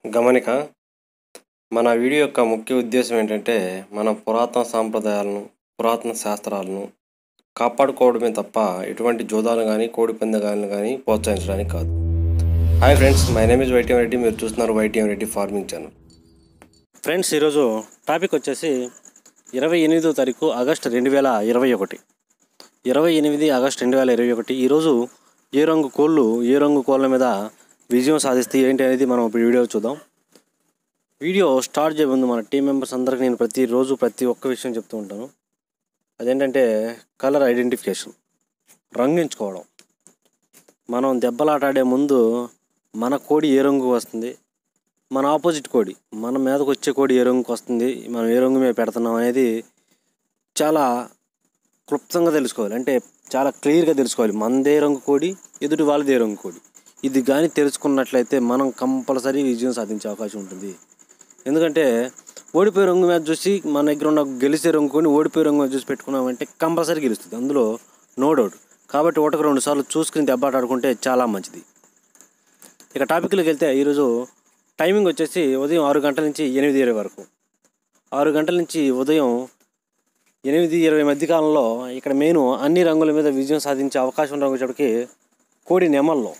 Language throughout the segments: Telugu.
గమనిక మన వీడియో యొక్క ముఖ్య ఉద్దేశం ఏంటంటే మన పురాతన సాంప్రదాయాలను పురాతన శాస్త్రాలను కాపాడుకోవడమే తప్ప ఎటువంటి జోదాలు కానీ కోడి పందాలను కానీ ప్రోత్సహించడానికి కాదు hi friends my name is YTM Reddy మీరు చూస్తున్నారు YTM Reddy farming channel friends ఈరోజు టాపిక్ వచ్చేసి ఇరవై ఎనిమిదో తారీఖు ఆగస్ట్ రెండు వేల ఇరవై ఒకటి ఇరవై ఎనిమిది ఆగస్ట్ రెండు వేల ఇరవై ఒకటి ఈరోజు ఏ రంగు కోళ్ళు ఏ రంగు కోళ్ళ మీద విజయం సాధిస్తే ఏంటి అనేది మనం ఇప్పుడు వీడియో చూద్దాం వీడియో స్టార్ట్ చేయే ముందు మన టీం మెంబర్స్ అందరికీ నేను ప్రతిరోజు ప్రతి ఒక్క విషయం చెప్తూ ఉంటాను అదేంటంటే కలర్ ఐడెంటిఫికేషన్ రంగు ఎంచుకోవడం మనం దెబ్బలాట ఆడే ముందు మన కోడి ఏ రంగు వస్తుంది మన ఆపోజిట్ కోడి మన మీదకి వచ్చే కోడి ఏ రంగుకి వస్తుంది మనం ఏ రంగు మీద పెడుతున్నాం అనేది చాలా క్లుప్తంగా తెలుసుకోవాలి అంటే చాలా క్లియర్గా తెలుసుకోవాలి మనదే రంగు కోడి ఎదుటి వాళ్ళదే రంగు కోడి ఇది కానీ తెలుసుకున్నట్లయితే మనం కంపల్సరీ విజయం సాధించే అవకాశం ఉంటుంది ఎందుకంటే ఓడిపోయే రంగు మ్యాచ్ చూసి మన దగ్గర ఉన్న గెలిచే రంగు కొని ఓడిపోయే రంగు మ్యాచ్ చూసి పెట్టుకున్నామంటే కంపల్సరీ గెలుస్తుంది అందులో నో డౌట్ కాబట్టి ఒకటికి రెండు సార్లు చూసుకుని దెబ్బాట ఆడుకుంటే చాలా మంచిది ఇక టాపిక్లోకి వెళ్తే ఈరోజు టైమింగ్ వచ్చేసి ఉదయం ఆరు గంటల నుంచి ఎనిమిది ఇరవై వరకు ఆరు గంటల నుంచి ఉదయం ఎనిమిది ఇరవై మధ్య కాలంలో ఇక్కడ మెయిన్ అన్ని రంగుల మీద విజయం సాధించే అవకాశం ఉన్న వచ్చేటప్పటికి కోడి నెమల్లో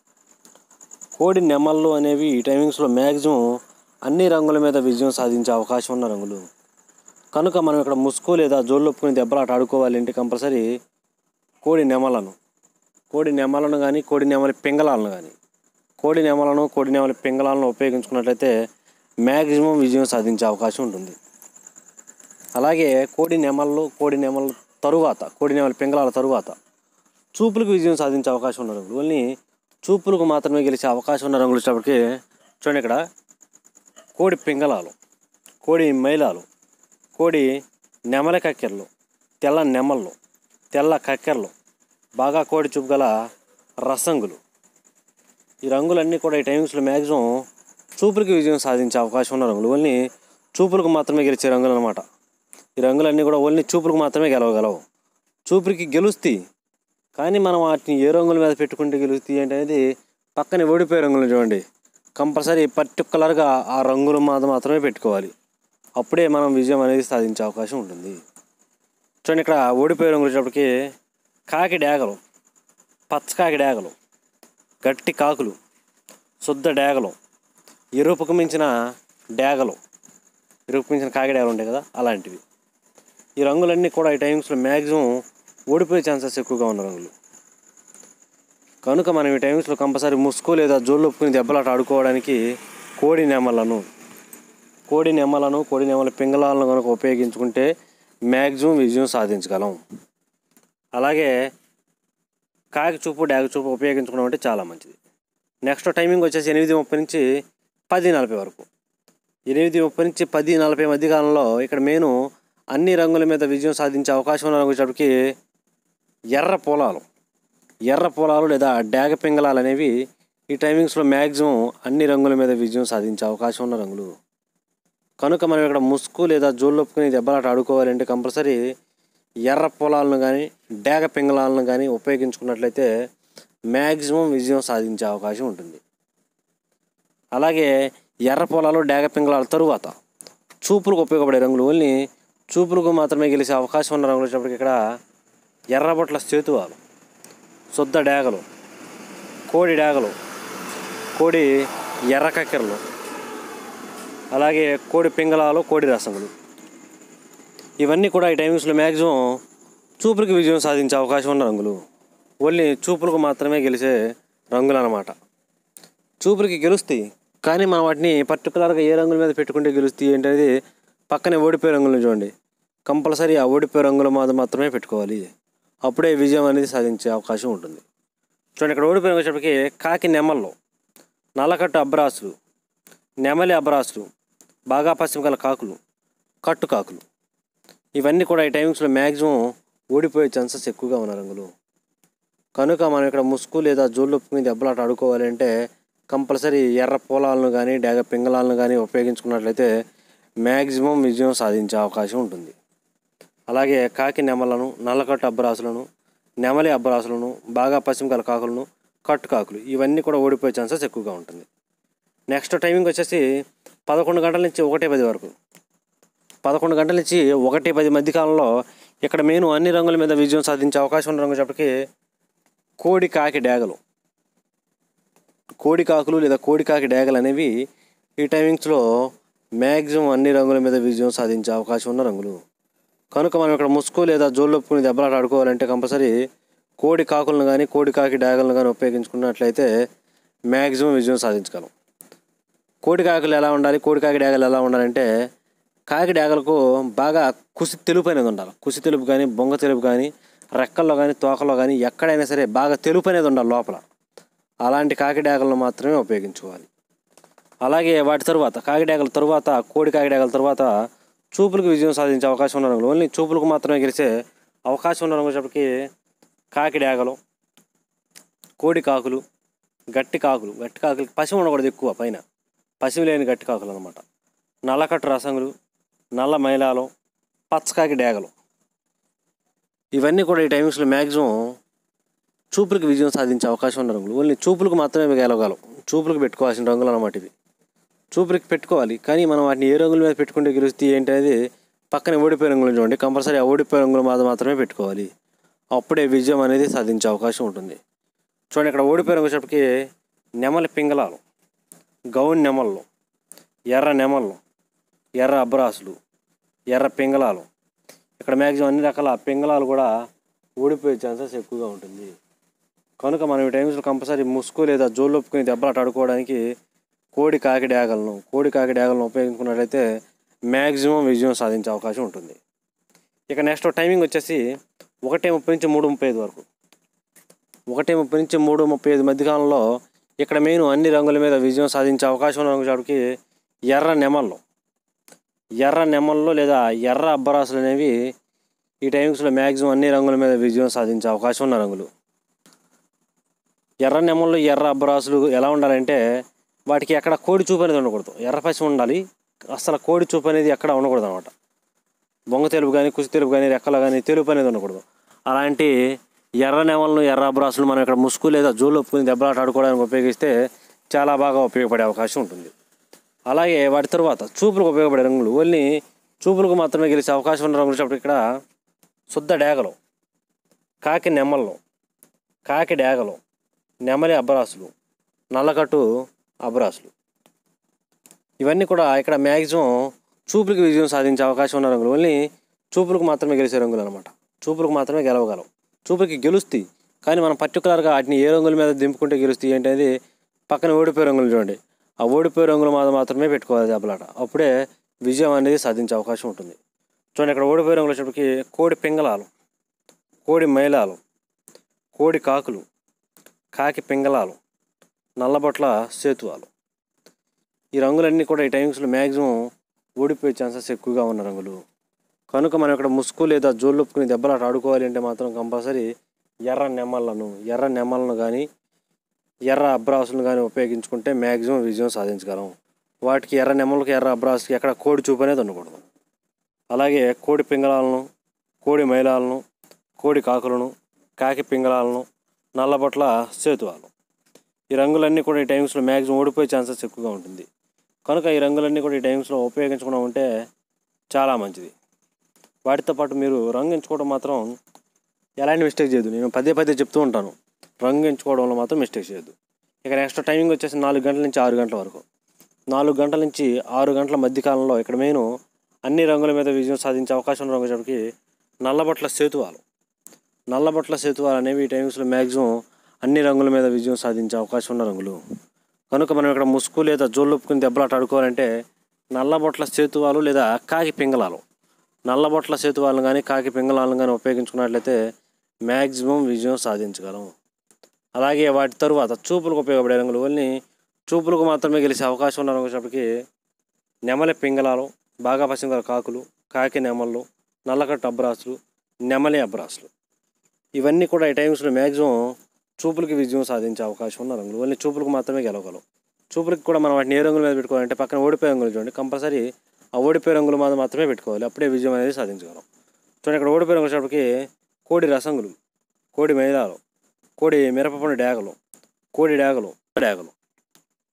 కోడి నెమళ్ళు అనేవి ఈ టైమింగ్స్లో మ్యాక్సిమం అన్ని రంగుల మీద విజయం సాధించే అవకాశం ఉన్న రంగులు కనుక మనం ఇక్కడ ముసుగు లేదా జోళ్ళు ఒప్పుకుని దెబ్బలాట ఆడుకోవాలి అంటే కంపల్సరీ కోడి నెమలను కోడి నెమలను కానీ కోడి నెమలి పింగళాలను కానీ కోడి నెమలను కోడి నెమలి పింగళాలను ఉపయోగించుకున్నట్లయితే మ్యాక్సిమం విజయం సాధించే అవకాశం ఉంటుంది అలాగే కోడి నెమళ్ళు కోడి నెమల తరువాత కోడి నెమలి పింగళాల తరువాత చూపులకు విజయం సాధించే అవకాశం ఉన్న రంగులు ఓన్లీ చూపులకు మాత్రమే గెలిచే అవకాశం ఉన్న రంగులు వచ్చేటప్పటికి చూడండి ఇక్కడ కోడి పింగళాలు కోడి మైలాలు కోడి నెమలి కక్కెరలు తెల్ల నెమళ్ళు తెల్ల కక్కెరలు బాగా కోడి చూపు గల రసంగులు ఈ రంగులన్నీ కూడా ఈ టైమింగ్స్లో మ్యాక్సిమం చూపులకు విజయం సాధించే అవకాశం ఉన్న రంగులు ఓన్లీ చూపులకు మాత్రమే గెలిచే రంగులు అనమాట ఈ రంగులన్నీ కూడా ఓన్లీ చూపులకు మాత్రమే గెలవగలవు చూపులకి గెలుస్తాయి కానీ మనం వాటిని ఏ రంగుల మీద పెట్టుకుంటే గెలుస్తాయి ఏంటి అనేది పక్కనే ఓడిపోయే రంగులు చూడండి కంపల్సరీ పర్టికులర్గా ఆ రంగులు మాత్రం మాత్రమే పెట్టుకోవాలి అప్పుడే మనం విజయం అనేది సాధించే అవకాశం ఉంటుంది చూడండి ఇక్కడ ఓడిపోయే రంగులు వచ్చేటప్పటికి కాకి డేగలు పచ్చకాకి డేగలు గట్టి కాకులు శుద్ధ డేగలు ఎరుపుకు మించిన డేగలు ఎరుపుకు మించిన కాకి డేగలు ఉంటాయి కదా అలాంటివి ఈ రంగులన్నీ కూడా ఈ టైమ్స్లో మ్యాక్సిమం ఓడిపోయే ఛాన్సెస్ ఎక్కువగా ఉన్న రంగులు కనుక మనం ఈ టైమ్స్లో కంపల్సరీ ముసుగు లేదా జోళ్ళు ఒప్పుకుని దెబ్బలాట ఆడుకోవడానికి కోడి నెమలను కోడి నెమలను కోడి నెమల పింగళాలను కనుక ఉపయోగించుకుంటే మ్యాక్సిమం విజయం సాధించగలం అలాగే కాకి చూపు డాగ చూపు ఉపయోగించుకోవడం అంటే చాలా మంచిది నెక్స్ట్ టైమింగ్ వచ్చేసి ఎనిమిది ముప్పై నుంచి పది నలభై వరకు ఎనిమిది ముప్పై నుంచి పది నలభై మధ్య కాలంలో ఇక్కడ మెయిన్ అన్ని రంగుల మీద విజయం సాధించే అవకాశం ఉన్న రంగు వచ్చేటప్పటికి ఎర్ర పొలాలు ఎర్ర పొలాలు లేదా డాగ పింగళాలు అనేవి ఈ టైమింగ్స్లో మ్యాక్సిమం అన్ని రంగుల మీద విజయం సాధించే అవకాశం ఉన్న రంగులు కనుక మనం ఇక్కడ ముసుగు లేదా జోళ్ళు ఒప్పుకుని దెబ్బలాట ఆడుకోవాలంటే కంపల్సరీ ఎర్ర పొలాలను కానీ డేగ పింగళాలను కానీ ఉపయోగించుకున్నట్లయితే మ్యాక్సిమం విజయం సాధించే అవకాశం ఉంటుంది అలాగే ఎర్ర పొలాలు డేగ పింగళాల తరువాత చూపులకు ఉపయోగపడే రంగులు ఓన్లీ చూపులకు మాత్రమే గెలిచే అవకాశం ఉన్న రంగులు వచ్చేటప్పటికి ఇక్కడ ఎర్రబొట్ల సేతువాలు శుద్ధ డేగలు కోడి డేగలు కోడి ఎర్ర కక్కెరలు అలాగే కోడి పింగళాలు కోడి రసములు ఇవన్నీ కూడా ఈ టైమింగ్స్లో మ్యాక్సిమం చూపులకు విజయం సాధించే అవకాశం ఉన్న రంగులు ఓన్లీ చూపులకు మాత్రమే గెలిచే రంగులు అన్నమాట చూపులకి గెలుస్తాయి కానీ మనం వాటిని పర్టికులర్గా ఏ రంగుల మీద పెట్టుకుంటే గెలుస్తాయి ఏంటనేది పక్కనే ఓడిపోయే రంగులను చూడండి కంపల్సరీ ఆ ఓడిపోయే రంగుల మీద మాత్రమే పెట్టుకోవాలి అప్పుడే విజయం అనేది సాధించే అవకాశం ఉంటుంది చూడండి ఇక్కడ ఓడిపోయిన వచ్చేటప్పటికి కాకి నెమల్లో నల్లకట్టు అబ్రాసులు నెమలి అబ్రాసులు బాగా పశ్చిమ గల కాకులు కట్టు కాకులు ఇవన్నీ కూడా ఈ టైమింగ్స్లో మ్యాక్సిమం ఓడిపోయే ఛాన్సెస్ ఎక్కువగా ఉన్న రంగులు కనుక మనం ఇక్కడ ముసుగు లేదా జోళ్ళు మీద దెబ్బలాట ఆడుకోవాలి అంటే కంపల్సరీ ఎర్ర పొలాలను కానీ డేగ పింగళాలను కానీ ఉపయోగించుకున్నట్లయితే మ్యాక్సిమం విజయం సాధించే అవకాశం ఉంటుంది అలాగే కాకి నెమలను నల్లకట్టు అబ్బరాసులను నెమలి అబ్బరాసులను బాగా పశ్చిమ గల కాకులను కట్టు కాకులు ఇవన్నీ కూడా ఓడిపోయే ఛాన్సెస్ ఎక్కువగా ఉంటుంది నెక్స్ట్ టైమింగ్ వచ్చేసి పదకొండు గంటల నుంచి ఒకటి పది వరకు పదకొండు గంటల నుంచి ఒకటి పది మధ్య కాలంలో ఇక్కడ మెయిన్ అన్ని రంగుల మీద విజయం సాధించే అవకాశం ఉన్న రంగు చెప్పటికి కోడి కాకి డేగలు కోడి కాకులు లేదా కోడి కాకి డేగలు అనేవి ఈ టైమింగ్స్లో మ్యాక్సిమం అన్ని రంగుల మీద విజయం సాధించే అవకాశం ఉన్న రంగులు కనుక మనం ఇక్కడ ముసుగు లేదా జోళ్ళొప్పుకుని దెబ్బలాట ఆడుకోవాలంటే కంపల్సరీ కోడి కాకులను కానీ కోడి కాకి డాగలను కానీ ఉపయోగించుకున్నట్లయితే మ్యాక్సిమం విజయం సాధించగలం కోడి కాకులు ఎలా ఉండాలి కోడి కాకి డాగలు ఎలా ఉండాలంటే కాకి డాగలకు బాగా కుసి తెలుపు అనేది ఉండాలి కుసి తెలుపు కానీ బొంగ తెలుపు కానీ రెక్కల్లో కానీ తోకలో కానీ ఎక్కడైనా సరే బాగా తెలుపు అనేది ఉండాలి లోపల అలాంటి కాకి డాగలను మాత్రమే ఉపయోగించుకోవాలి అలాగే వాటి తరువాత కాకిడాగల తరువాత కోడి కాకిడాగల తరువాత చూపులకు విజయం సాధించే అవకాశం ఉన్న రంగులు ఓన్లీ చూపులకు మాత్రమే గెలిచే అవకాశం ఉన్న రంగులు చెప్పటికి కాకిడాగలు కోడి కాకులు గట్టి కాకులు గట్టి కాకులు పసి ఉండకూడదు ఎక్కువ పైన పసివి లేని గట్టి కాకులు అనమాట నల్లకట్టు రసంగులు నల్ల మైలాలు పచ్చకాకి డేగలు ఇవన్నీ కూడా ఈ టైమింగ్స్లో మ్యాక్సిమం చూపులకు విజయం సాధించే అవకాశం ఉన్న రంగులు ఓన్లీ చూపులకు మాత్రమే గెలవగలం చూపులకు పెట్టుకోవాల్సిన రంగులు అన్నమాట ఇవి చూపులకు పెట్టుకోవాలి కానీ మనం వాటిని ఏ రంగుల మీద పెట్టుకుంటే గెలుస్తాయి ఏంటి అనేది పక్కన ఓడిపోయే రంగులు చూడండి కంపల్సరీ ఆ ఓడిపోయే రంగుల మీద మాత్రమే పెట్టుకోవాలి అప్పుడే విజయం అనేది సాధించే అవకాశం ఉంటుంది చూడండి ఇక్కడ ఓడిపోయే రంగు చెప్పటికి నెమలి పింగళాలు గౌన్ నెమళ్ళు ఎర్ర నెమళ్ళు ఎర్ర అబ్రాసులు ఎర్ర పింగళాలు ఇక్కడ మ్యాక్సిమం అన్ని రకాల పింగళాలు కూడా ఓడిపోయే ఛాన్సెస్ ఎక్కువగా ఉంటుంది కనుక మనం ఈ టైమ్స్లో కంపల్సరీ ముసుగు లేదా జోలొప్పుకుని దెబ్బలాట ఆడుకోవడానికి కోడి కాకి డాగలను కోడి కాకి డాగలను ఉపయోగించుకున్నట్లయితే మ్యాక్సిమం విజయం సాధించే అవకాశం ఉంటుంది ఇక నెక్స్ట్ టైమింగ్ వచ్చేసి ఒకటి ముప్పై నుంచి మూడు ముప్పై ఐదు వరకు ఒకటి ముప్పై నుంచి మూడు ముప్పై ఐదు మధ్యకాలంలో ఇక్కడ మెయిన్ అన్ని రంగుల మీద విజయం సాధించే అవకాశం ఉన్న రంగు చాటుకి ఎర్ర నెమళ్ళు ఎర్ర నెమళ్ళు లేదా ఎర్ర అబ్బరాసులు అనేవి ఈ టైమింగ్స్లో మ్యాక్సిమం అన్ని రంగుల మీద విజయం సాధించే అవకాశం ఉన్న రంగులు ఎర్ర నెమళ్ళు ఎర్ర అబ్బరాసులు ఎలా ఉండాలంటే వాటికి ఎక్కడ కోడి చూపు అనేది ఉండకూడదు ఎర్ర పసి ఉండాలి అసలు కోడి చూపు అనేది ఎక్కడ ఉండకూడదు అనమాట బొంగ తెలుపు కానీ కుసి తెలుపు కానీ రెక్కలు కానీ తెలుపు అనేది ఉండకూడదు అలాంటి ఎర్ర నెమలను ఎర్ర అబ్రాసులు మనం ఇక్కడ ముసుగు లేదా జోలు ఒప్పుకుని దెబ్బలాట ఆడుకోవడానికి ఉపయోగిస్తే చాలా బాగా ఉపయోగపడే అవకాశం ఉంటుంది అలాగే వాటి తరువాత చూపులకు ఉపయోగపడే రంగులు ఓన్లీ చూపులకు మాత్రమే గెలిచే అవకాశం ఉన్న రంగులు చెప్పి ఇక్కడ శుద్ధ డేగలు కాకి నెమళ్ళు కాకి డేగలు నెమలి అబ్బరాసులు నల్లకట్టు అబ్రాసులు ఇవన్నీ కూడా ఇక్కడ మ్యాక్సిమం చూపులకు విజయం సాధించే అవకాశం ఉన్న రంగులు ఓన్లీ చూపులకు మాత్రమే గెలిచే రంగులు అనమాట చూపులకు మాత్రమే గెలవగలవు చూపులకి గెలుస్తాయి కానీ మనం పర్టికులర్గా వాటిని ఏ రంగుల మీద దింపుకుంటే గెలుస్తాయి ఏంటనేది పక్కన ఓడిపోయే రంగులు చూడండి ఆ ఓడిపోయే రంగుల మీద మాత్రమే పెట్టుకోవాలి దెబ్బలాట అప్పుడే విజయం అనేది సాధించే అవకాశం ఉంటుంది చూడండి ఇక్కడ ఓడిపోయే రంగులు వచ్చేటప్పటికి కోడి పింగళాలు కోడి మైలాలు కోడి కాకులు కాకి పింగళాలు నల్లబొట్ల సేతువాలు ఈ రంగులన్నీ కూడా ఈ టైమింగ్స్లో మ్యాక్సిమం ఓడిపోయే ఛాన్సెస్ ఎక్కువగా ఉన్న రంగులు కనుక మనం ఇక్కడ ముసుగు లేదా జోళ్ళొప్పుకుని దెబ్బలాట ఆడుకోవాలి అంటే మాత్రం కంపల్సరీ ఎర్ర నెమ్మలను ఎర్ర నెమ్మలను కానీ ఎర్ర అబ్రాసులను కానీ ఉపయోగించుకుంటే మ్యాక్సిమం విజయం సాధించగలం వాటికి ఎర్ర నెమ్మలకి ఎర్ర అబ్రాసుకి ఎక్కడ కోడి చూపు అనేది ఉండకూడదు అలాగే కోడి పింగళాలను కోడి మైలాలను కోడి కాకులను కాకి పింగళాలను నల్లబొట్ల సేతువాలు ఈ రంగులన్నీ కూడా ఈ టైమ్స్లో మ్యాక్సిమం ఓడిపోయే ఛాన్సెస్ ఎక్కువగా ఉంటుంది కనుక ఈ రంగులన్నీ కూడా ఈ టైమ్స్లో ఉపయోగించకుండా ఉంటే చాలా మంచిది వాటితో పాటు మీరు రంగు ఎంచుకోవడం మాత్రం ఎలాంటి మిస్టేక్ చేయదు నేను పదే పదే చెప్తూ ఉంటాను రంగు ఎంచుకోవడంలో మాత్రం మిస్టేక్ చేయొద్దు ఇక నెక్స్ట్ టైమింగ్ వచ్చేసి నాలుగు గంటల నుంచి ఆరు గంటల వరకు నాలుగు గంటల నుంచి ఆరు గంటల మధ్య కాలంలో ఇక్కడ మెయిన్ అన్ని రంగుల మీద విజయం సాధించే అవకాశం ఉన్న రంగుకి నల్లబట్ల సేతువాలు నల్లబట్ల సేతువాలు అనేవి ఈ టైమ్స్లో మ్యాక్సిమం అన్ని రంగుల మీద విజయం సాధించే అవకాశం ఉన్న రంగులు కనుక మనం ఇక్కడ ముసుగు లేదా జోళ్ళొప్పుకుని దెబ్బలాట ఆడుకోవాలంటే నల్లబొట్ల సేతువాలు లేదా కాకి పింగళాలు నల్లబొట్ల సేతువాలను కానీ కాకి పింగళాలను కానీ ఉపయోగించుకున్నట్లయితే మ్యాక్సిమం విజయం సాధించగలం అలాగే వాటి తరువాత చూపులకు ఉపయోగపడే రంగులు ఓన్లీ చూపులకు మాత్రమే గెలిచే అవకాశం ఉన్న రంగు వచ్చేటప్పటికి నెమలి పింగళాలు బాగా పసింగల కాకులు కాకి నెమళ్ళు నల్లకట్టు అబ్రాసులు నెమలి అబ్రాసులు ఇవన్నీ కూడా ఈ టైమ్స్లో మ్యాక్సిమం చూపులకి విజయం సాధించే అవకాశం ఉన్న రంగులు ఓన్లీ చూపులకు మాత్రమే గెలవగలవు చూపులకి కూడా మనం వాటిని ఏ రంగుల మీద పెట్టుకోవాలంటే పక్కన ఓడిపోయే రంగులు చూడండి కంపల్సరీ ఆ ఓడిపోయే రంగుల మీద మాత్రమే పెట్టుకోవాలి అప్పుడే విజయం అనేది సాధించగలం చూడండి ఇక్కడ ఓడిపోయే రంగులు వచ్చేటప్పటికి కోడి రసంగులు కోడి మైదాలు కోడి మిరపపండు డేగలు కోడి డేగలు డేగలు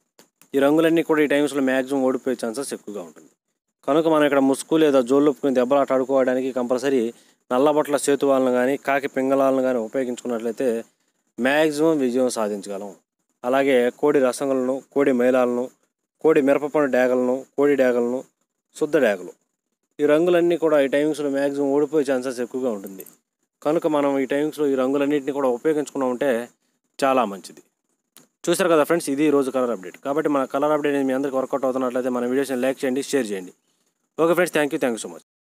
ఈ రంగులన్నీ కూడా ఈ టైమ్స్లో మ్యాక్సిమం ఓడిపోయే ఛాన్సెస్ ఎక్కువగా ఉంటుంది కనుక మనం ఇక్కడ ముసుగు లేదా జోళ్ళొప్పుకుని దెబ్బలాట ఆడుకోవడానికి కంపల్సరీ నల్లబొట్ల సేతువాలను కానీ కాకి పింగళాలను కానీ ఉపయోగించుకున్నట్లయితే మ్యాక్సిమం విజయం సాధించగలం అలాగే కోడి రసంగులను కోడి మైలాలను కోడి మిరపపండు డేగలను కోడి డేగలను శుద్ధ డేగలు ఈ రంగులన్నీ కూడా ఈ టైమింగ్స్లో మ్యాక్సిమం ఓడిపోయే ఛాన్సెస్ ఎక్కువగా ఉంటుంది కనుక మనం ఈ టైమింగ్స్లో ఈ రంగులన్నింటినీ కూడా ఉపయోగించుకున్నాం ఉంటే చాలా మంచిది చూసారు కదా ఫ్రెండ్స్ ఇది ఈ రోజు కలర్ అప్డేట్ కాబట్టి మన కలర్ అప్డేట్ మీ అందరికి వర్కౌట్ అవుతున్నట్లయితే మన వీడియోస్ని లైక్ చేయండి షేర్ చేయండి okay friends thank you thank you so much